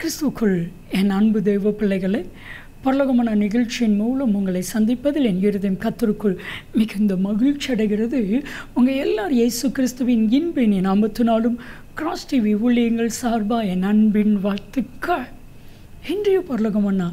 கிறிஸ்துக்குள் என் அன்பு தெய்வ பிள்ளைகளை பரலோகமான நிகழ்ச்சியின் மூலம் உங்களை சந்திப்பதில் என் இருதயம் கத்தருக்குள் மிகுந்த மகிழ்ச்சி அடைகிறது உங்கள் எல்லார் இயேசு கிறிஸ்துவின் இன்பின் என் நாமத்தினாலும் கிராஸ் டிவி ஊழியங்கள் சார்பாக என் அன்பின் வாழ்த்துக்கள் இன்றைய பரலோகமன்னா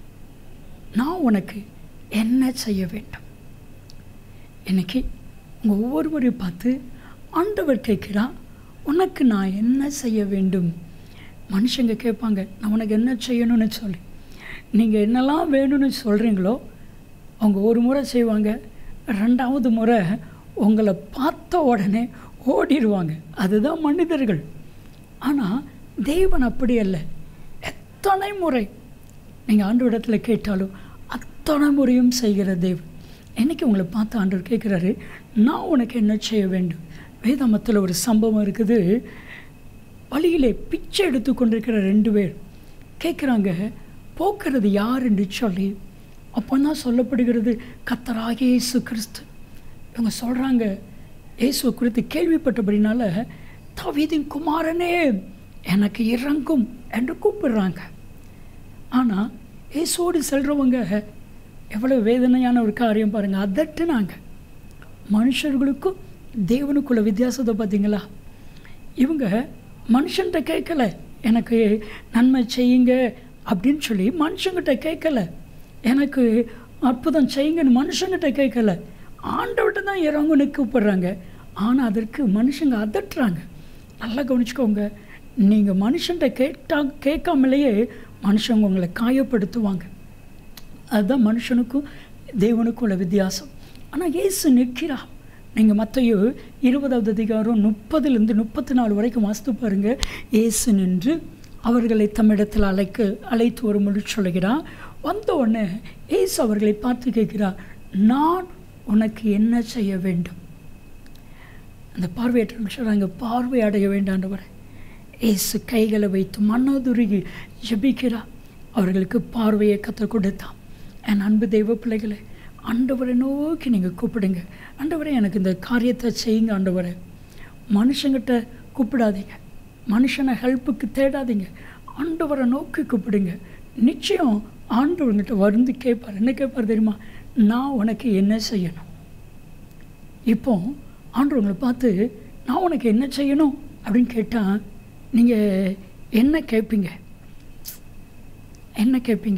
நான் உனக்கு என்ன செய்ய வேண்டும் இன்னைக்கு உங்கள் ஒவ்வொருவரையும் பார்த்து ஆண்டவர் கேட்கிறா உனக்கு நான் என்ன செய்ய வேண்டும் மனுஷங்க கேட்பாங்க நான் உனக்கு என்ன செய்யணும்னு சொல்லி நீங்கள் என்னெல்லாம் வேணும்னு சொல்கிறீங்களோ அவங்க ஒரு முறை செய்வாங்க ரெண்டாவது முறை உங்களை பார்த்த உடனே ஓடிடுவாங்க அதுதான் மனிதர்கள் ஆனால் தெய்வன் அப்படி அல்ல எத்தனை முறை நீங்கள் ஆண்டு இடத்துல கேட்டாலும் அத்தனை முறையும் செய்கிற தெய்வம் என்னைக்கு உங்களை பார்த்து ஆண்டவர் கேட்குறாரு நான் உனக்கு என்ன செய்ய வேண்டும் வேதாமத்தில் ஒரு சம்பவம் இருக்குது வழியிலே பிச்சை எடுத்து கொண்டிருக்கிற ரெண்டு பேர் கேட்குறாங்க போக்குறது யார் என்று சொல்லி அப்போ தான் சொல்லப்படுகிறது கத்தராகிய இயேசு கிறிஸ்து இவங்க சொல்கிறாங்க இயேசுவை குறித்து கேள்விப்பட்டபடினால தவீதின் குமாரனே எனக்கு இறங்கும் என்று கூப்பிடுறாங்க ஆனால் இயேசுவோடு செல்கிறவங்க எவ்வளோ வேதனையான ஒரு காரியம் பாருங்கள் அதட்டுனாங்க மனுஷர்களுக்கும் தேவனுக்குள்ள வித்தியாசத்தை பார்த்தீங்களா இவங்க மனுஷன்கிட்ட கேட்கல எனக்கு நன்மை செய்யுங்க அப்படின்னு சொல்லி மனுஷங்கிட்ட கேட்கல எனக்கு அற்புதம் செய்யுங்கன்னு மனுஷங்கிட்ட கேட்கல ஆண்டவர்கிட்ட தான் இறங்குன்னு கூப்பிடுறாங்க ஆனால் அதற்கு மனுஷங்க அதட்டுறாங்க நல்லா கவனிச்சுக்கோங்க நீங்கள் மனுஷன்கிட்ட கேட்டா கேட்காமலேயே மனுஷங்க உங்களை காயப்படுத்துவாங்க அதுதான் மனுஷனுக்கும் தேவனுக்கும் உள்ள வித்தியாசம் ஆனால் ஏசு நிற்கிறா நீங்கள் மற்றையோ இருபதாவது அதிகாரம் முப்பதுலேருந்து முப்பத்தி நாலு வரைக்கும் வாசித்து பாருங்கள் ஏசு நின்று அவர்களை தம்மிடத்தில் அழைக்க அழைத்து வரும்படி சொல்கிறார் வந்த உடனே ஏசு அவர்களை பார்த்து கேட்கிறார் நான் உனக்கு என்ன செய்ய வேண்டும் அந்த பார்வையற்ற சொல்கிறாங்க பார்வை அடைய வேண்டாண்டவர் ஏசு கைகளை வைத்து மனதுருகி ஜபிக்கிறார் அவர்களுக்கு பார்வையை கற்றுக் கொடுத்தான் என் அன்பு தெய்வ பிள்ளைகளை ஆண்டவரை நோக்கி நீங்கள் கூப்பிடுங்க ஆண்டவரை எனக்கு இந்த காரியத்தை செய்யுங்க ஆண்டவரை மனுஷங்கிட்ட கூப்பிடாதீங்க மனுஷனை ஹெல்ப்புக்கு தேடாதீங்க ஆண்டவரை நோக்கி கூப்பிடுங்க நிச்சயம் ஆண்டவர்கிட்ட வந்து கேட்பார் என்ன கேட்பார் தெரியுமா நான் உனக்கு என்ன செய்யணும் இப்போ ஆண்டவங்களை பார்த்து நான் உனக்கு என்ன செய்யணும் அப்படின்னு கேட்டால் நீங்கள் என்ன கேட்பீங்க என்ன கேட்பீங்க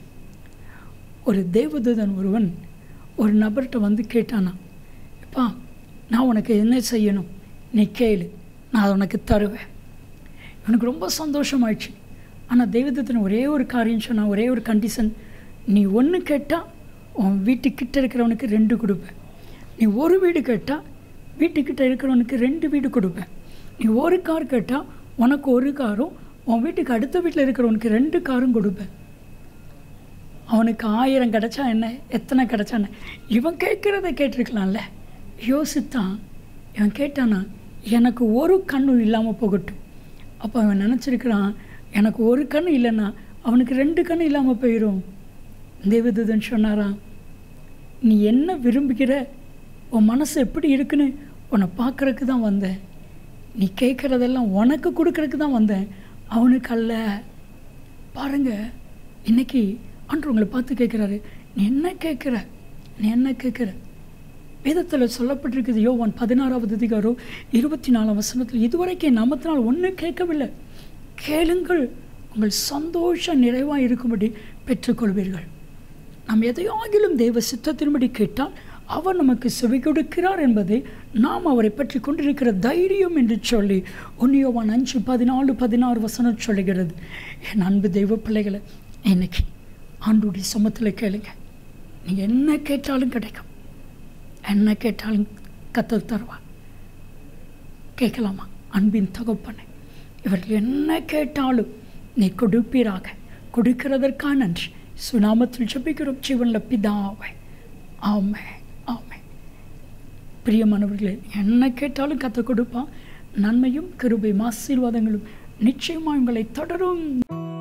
ஒரு தேவதூதன் ஒருவன் ஒரு நபர்கிட்ட வந்து கேட்டானா எப்பா நான் உனக்கு என்ன செய்யணும் நீ கேளு நான் உனக்கு தருவேன் எனக்கு ரொம்ப சந்தோஷமாயிடுச்சு ஆனால் தெய்வதூதன் ஒரே ஒரு காரியம் சொன்னால் ஒரே ஒரு கண்டிஷன் நீ ஒன்று கேட்டால் உன் வீட்டுக்கிட்ட இருக்கிறவனுக்கு ரெண்டு கொடுப்பேன் நீ ஒரு வீடு கேட்டால் வீட்டுக்கிட்ட இருக்கிறவனுக்கு ரெண்டு வீடு கொடுப்பேன் நீ ஒரு கார் கேட்டால் உனக்கு ஒரு காரும் உன் வீட்டுக்கு அடுத்த வீட்டில் இருக்கிறவனுக்கு ரெண்டு காரும் கொடுப்பேன் அவனுக்கு ஆயிரம் கிடச்சா என்ன எத்தனை கிடச்சா என்ன இவன் கேட்குறத கேட்டிருக்கலாம்ல யோசித்தான் இவன் கேட்டானா எனக்கு ஒரு கண்ணும் இல்லாமல் போகட்டும் அப்போ அவன் நினச்சிருக்கிறான் எனக்கு ஒரு கண்ணு இல்லைன்னா அவனுக்கு ரெண்டு கண்ணு இல்லாமல் போயிடும் தேவதூதன் சொன்னாராம் நீ என்ன விரும்புகிற உன் மனசு எப்படி இருக்குன்னு உன்னை பார்க்குறக்கு தான் வந்தேன் நீ கேட்குறதெல்லாம் உனக்கு கொடுக்கறதுக்கு தான் வந்தேன் அவனுக்கு அல்ல பாருங்க இன்னைக்கு அன்று உங்களை பார்த்து கேட்குறாரு நீ என்ன கேட்குற நீ என்ன கேட்குற வேதத்தில் சொல்லப்பட்டிருக்குது யோவான் பதினாறாவது அதிகாரம் இருபத்தி நாலாம் வசனத்தில் இதுவரைக்கும் என் நாமத்தினால் ஒன்றும் கேட்கவில்லை கேளுங்கள் உங்கள் சந்தோஷம் நிறைவாக இருக்கும்படி பெற்றுக்கொள்வீர்கள் நாம் எதையாகிலும் தெய்வ சித்தத்தின்படி கேட்டால் அவர் நமக்கு செவி கொடுக்கிறார் என்பதை நாம் அவரை பற்றி கொண்டிருக்கிற தைரியம் என்று சொல்லி ஒன்னியோவான் அஞ்சு பதினாலு பதினாறு வசனம் சொல்லுகிறது என் அன்பு தெய்வ பிள்ளைகளை இன்னைக்கு ஆண்டுடைய சமத்தில் கேளுங்க நீங்கள் என்ன கேட்டாலும் கிடைக்கும் என்ன கேட்டாலும் கத்த தருவா கேட்கலாமா அன்பின் தகப்பனை இவர்கள் என்ன கேட்டாலும் நீ கொடுப்பீராக கொடுக்கிறதற்கான நன்றி சுனாமத்தில் ஜபிக்கிறோம் ஜீவனில் பிதாவை ஆமை ஆமை பிரியமானவர்களே என்ன கேட்டாலும் கற்றுக் கொடுப்பான் நன்மையும் கிருபையும் ஆசீர்வாதங்களும் நிச்சயமாக உங்களை தொடரும்